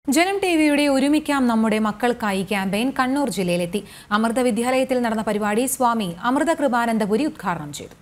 ജനം ടി വിയുടെ ഒരുമിക്കാം നമ്മുടെ മക്കൾക്കായി ക്യാമ്പയിൻ കണ്ണൂർ ജില്ലയിലെത്തി അമൃത വിദ്യാലയത്തിൽ നടന്ന പരിപാടി സ്വാമി അമൃത കൃപാനന്ദപുരി ഉദ്ഘാടനം ചെയ്തു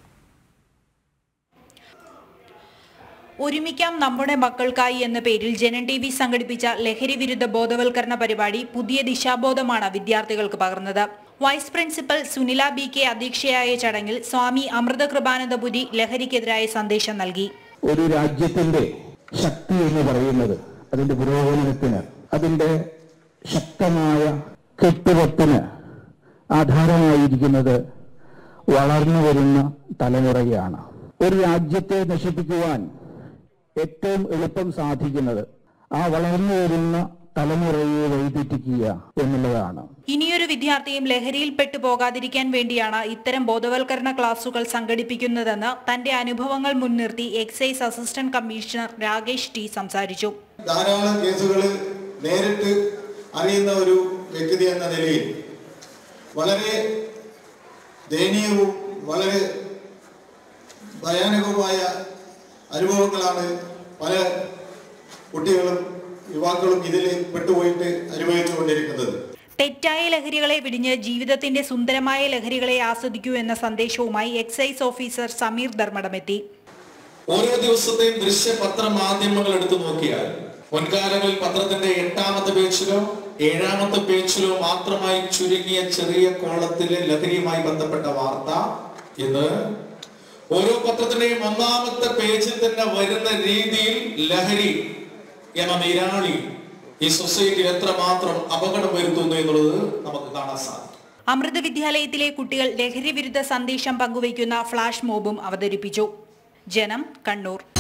ഒരുമിക്കാം നമ്മുടെ മക്കൾക്കായി എന്ന പേരിൽ ജനൻ ടി വി സംഘടിപ്പിച്ച ലഹരി വിരുദ്ധ ബോധവൽക്കരണ പരിപാടി പുതിയ ദിശാബോധമാണ് വിദ്യാർത്ഥികൾക്ക് പകർന്നത് vice principal Sunila B K അധ്യക്ഷയായ ചടങ്ങിൽ സ്വാമി അമൃത കൃപാനന്ദപുരി ലഹരിക്കെതിരായ സന്ദേശം നൽകി ഒരു രാജ്യത്തിന്റെ ശക്തി എന്ന് പറയുന്നത് അതിന്റെ പുരോഗമനത്തിന് അതിന്റെ ശക്തമായ കെട്ടുറപ്പിന് ആധാരമായിരിക്കുന്നത് വളർന്നു വരുന്ന തലമുറയാണ് ഒരു രാജ്യത്തെ നശിപ്പിക്കുവാൻ ഏറ്റവും എളുപ്പം സാധിക്കുന്നത് ആ വളർന്നു വരുന്ന തലമുറയെ വഴിതെറ്റിക്കുക എന്നുള്ളതാണ് ഇനിയൊരു വിദ്യാർത്ഥിയും ലഹരിയിൽപ്പെട്ടു പോകാതിരിക്കാൻ വേണ്ടിയാണ് ഇത്തരം ബോധവൽക്കരണ ക്ലാസുകൾ സംഘടിപ്പിക്കുന്നതെന്ന് തന്റെ അനുഭവങ്ങൾ മുൻനിർത്തി excise assistant commissioner Rakesh T സംസാരിച്ചു ധാരാളം കേസുകൾ നേരിട്ട് അറിയുന്ന ഒരു വ്യക്തി എന്ന നിലയിൽ വളരെ ദയനീയവും വളരെ ഭയാനകവുമായ അനുഭവങ്ങളാണ് പല കുട്ടികളും യുവാക്കളും ഇതിൽ പെട്ടുപോയിട്ട് അനുഭവിച്ചുകൊണ്ടിരിക്കുന്നത് തെറ്റായ ലഹരികളെ വിടിഞ്ഞ് ജീവിതത്തിന്റെ സുന്ദരമായ ലഹരികളെ ആസ്വദിക്കൂ എന്ന സന്ദേശവുമായി എക്സൈസ് ഓഫീസർ സമീർ ധർമ്മടമെത്തി ഓരോ ദിവസത്തെയും ദൃശ്യ പത്ര മാധ്യമങ്ങൾ എടുത്തു നോക്കിയാൽ മുൻകാലങ്ങളിൽ പത്രത്തിന്റെ എട്ടാമത്തെ പേജിലോ ഏഴാമത്തെ പേജിലോ മാത്രമായി ചുരുങ്ങിയ ചെറിയ കോളത്തിലെ ലഹരിയുമായി ബന്ധപ്പെട്ട വാർത്ത ഇന്ന് ഓരോ പത്രത്തിന്റെയും ഒന്നാമത്തെ പേജിൽ തന്നെ വരുന്ന രീതിയിൽ ലഹരി എന്ന നിരാളി ഈ സൊസൈറ്റിയിൽ എത്രമാത്രം അപകടം വരുത്തുന്നു എന്നുള്ളത് നമുക്ക് കാണാൻ സാധിക്കും അമൃത വിദ്യാലയത്തിലെ കുട്ടികൾ ലഹരി വിരുദ്ധ സന്ദേശം പങ്കുവയ്ക്കുന്ന ഫ്ലാഷ് മോബും അവതരിപ്പിച്ചു ജനം കണ്ണൂർ